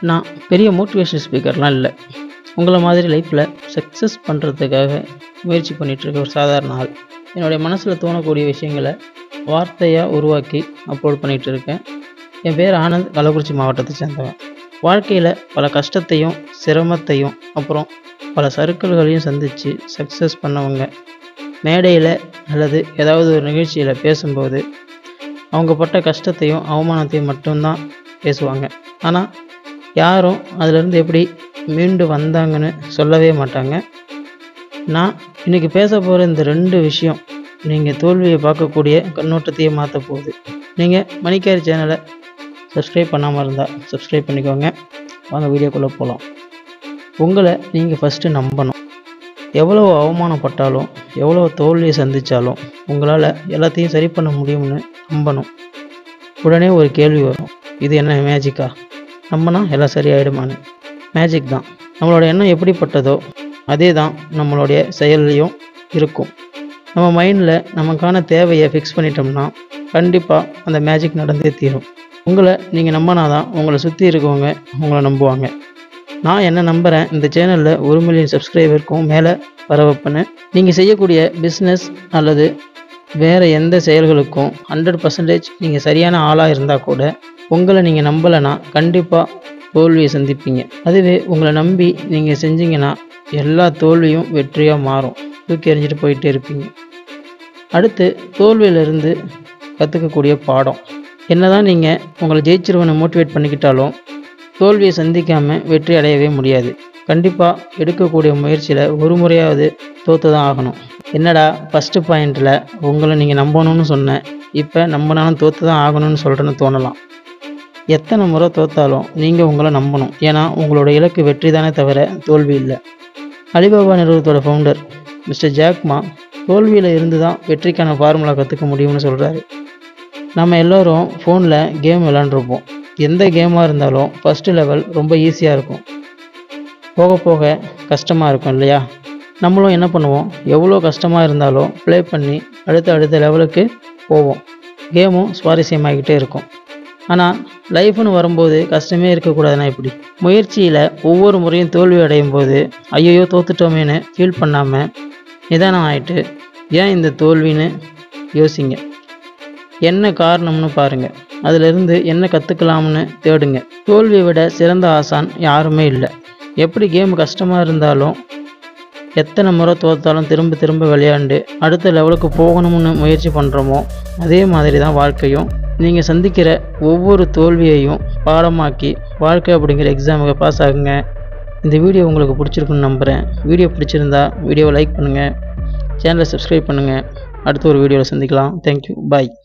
நான் பெரிய மோட்டிவேஷன் ஸ்பீக்கர்லாம் இல்லை உங்களை மாதிரி லைஃப்பில் சக்ஸஸ் பண்ணுறதுக்காக முயற்சி பண்ணிட்டு இருக்க ஒரு சாதாரண ஆள் என்னுடைய மனசில் தோணக்கூடிய விஷயங்களை வார்த்தையாக உருவாக்கி அப்லோட் பண்ணிகிட்டு இருக்கேன் என் பேர் ஆனந்த் கள்ளக்குறிச்சி மாவட்டத்தை சேர்ந்தவன் வாழ்க்கையில் பல கஷ்டத்தையும் சிரமத்தையும் அப்புறம் பல சறுக்கல்களையும் சந்தித்து சக்ஸஸ் பண்ணவங்க மேடையில் அல்லது ஏதாவது ஒரு நிகழ்ச்சியில் பேசும்போது அவங்க பட்ட கஷ்டத்தையும் அவமானத்தையும் மட்டும்தான் பேசுவாங்க ஆனால் யாரும் அதிலிருந்து எப்படி மீண்டு வந்தாங்கன்னு சொல்லவே மாட்டாங்க நான் இன்றைக்கி பேச போகிற இந்த ரெண்டு விஷயம் நீங்கள் தோல்வியை பார்க்கக்கூடிய கண்ணோட்டத்தையே மாற்ற போகுது நீங்கள் மணிக்காரி சேனலை சப்ஸ்கிரைப் பண்ணாமல் இருந்தால் சப்ஸ்கிரைப் பண்ணிக்கோங்க வாங்க வீடியோக்குள்ளே போகலாம் உங்களை நீங்கள் ஃபஸ்ட்டு நம்பணும் எவ்வளோ அவமானப்பட்டாலும் எவ்வளோ தோல்வியை சந்தித்தாலும் உங்களால் எல்லாத்தையும் சரி பண்ண முடியும்னு நம்பணும் உடனே ஒரு கேள்வி வரும் இது என்ன மேஜிக்கா நம்பினா எல்லாம் சரியாயிடுமான்னு மேஜிக் தான் நம்மளோட எண்ணம் எப்படிப்பட்டதோ அதே தான் நம்மளுடைய செயல்லையும் இருக்கும் நம்ம மைண்டில் நமக்கான தேவையை ஃபிக்ஸ் பண்ணிட்டோம்னா கண்டிப்பாக அந்த மேஜிக் நடந்தே தீரும் உங்களை நீங்கள் நம்பினாதான் உங்களை சுற்றி இருக்கவங்க உங்களை நம்புவாங்க நான் என்ன நம்புகிறேன் இந்த சேனலில் ஒரு மில்லியன் சப்ஸ்கிரைபருக்கும் மேலே வர வைப்பேன்னு நீங்கள் செய்யக்கூடிய பிஸ்னஸ் அல்லது வேறு எந்த செயல்களுக்கும் ஹண்ட்ரட் பர்சன்டேஜ் நீங்கள் சரியான ஆளாக இருந்தால் கூட உங்களை நீங்கள் நம்பலைன்னா கண்டிப்பாக தோல்வியை சந்திப்பீங்க அதுவே உங்களை நம்பி நீங்கள் செஞ்சீங்கன்னா எல்லா தோல்வியும் வெற்றியாக மாறும் தூக்கி எறிஞ்சிட்டு போயிட்டே இருப்பீங்க அடுத்து தோல்வியிலிருந்து கற்றுக்கக்கூடிய பாடம் என்னதான் நீங்கள் உங்களை ஜெயிச்சிருவனை மோட்டிவேட் பண்ணிக்கிட்டாலும் தோல்வியை சந்திக்காமல் வெற்றி அடையவே முடியாது கண்டிப்பாக எடுக்கக்கூடிய முயற்சியில் ஒரு முறையாவது தோற்று தான் ஆகணும் என்னடா ஃபஸ்ட்டு பாயிண்டில் உங்களை நீங்கள் நம்பணும்னு சொன்னேன் இப்போ நம்பினாலும் தோற்று தான் ஆகணும்னு சொல்கிறேன்னு தோணலாம் எத்தனை முறை தோத்தாலும் நீங்கள் உங்களை நம்பணும் ஏன்னா உங்களோட இலக்கு வெற்றி தானே தவிர தோல்வி இல்லை அலிபாபா நிறுவனத்தோட ஃபவுண்டர் மிஸ்டர் ஜாக்மா தோல்வியில் இருந்து தான் வெற்றிக்கான ஃபார்முலா கற்றுக்க முடியும்னு சொல்கிறாரு நம்ம எல்லோரும் ஃபோனில் கேம் விளாண்டுருப்போம் எந்த கேமாக இருந்தாலும் ஃபஸ்ட்டு லெவல் ரொம்ப ஈஸியாக இருக்கும் போக போக கஷ்டமாக இருக்கும் இல்லையா நம்மளும் என்ன பண்ணுவோம் எவ்வளோ கஷ்டமாக இருந்தாலும் ப்ளே பண்ணி அடுத்த அடுத்த லெவலுக்கு போவோம் கேமும் சுவாரஸ்யமாகிக்கிட்டே இருக்கும் ஆனால் லைஃப்னு வரும்போது கஷ்டமே இருக்கக்கூடாதுன்னா எப்படி முயற்சியில் ஒவ்வொரு முறையும் தோல்வி அடையும் போது ஐயோ தோத்துட்டோமேன்னு ஃபீல் பண்ணாமல் நிதானம் ஆகிட்டு ஏன் இந்த தோல்வின்னு யோசிங்க என்ன காரணம்னு பாருங்கள் அதிலிருந்து என்ன கற்றுக்கலாம்னு தேடுங்க தோல்வியை விட சிறந்த ஆசான் யாருமே இல்லை எப்படி கேம் கஷ்டமாக இருந்தாலும் எத்தனை முறை தோத்தாலும் திரும்ப திரும்ப விளையாண்டு அடுத்த லெவலுக்கு போகணும்னு முயற்சி பண்ணுறோமோ அதே மாதிரி தான் வாழ்க்கையும் நீங்கள் சந்திக்கிற ஒவ்வொரு தோல்வியையும் பாடமாக்கி வாழ்க்கை அப்படிங்கிற எக்ஸாமுக்கு பாஸ் ஆகுங்க இந்த வீடியோ உங்களுக்கு பிடிச்சிருக்குன்னு நம்புகிறேன் வீடியோ பிடிச்சிருந்தா வீடியோவை லைக் பண்ணுங்கள் சேனலை சப்ஸ்கிரைப் பண்ணுங்கள் அடுத்த ஒரு வீடியோவில் சந்திக்கலாம் தேங்க்யூ பாய்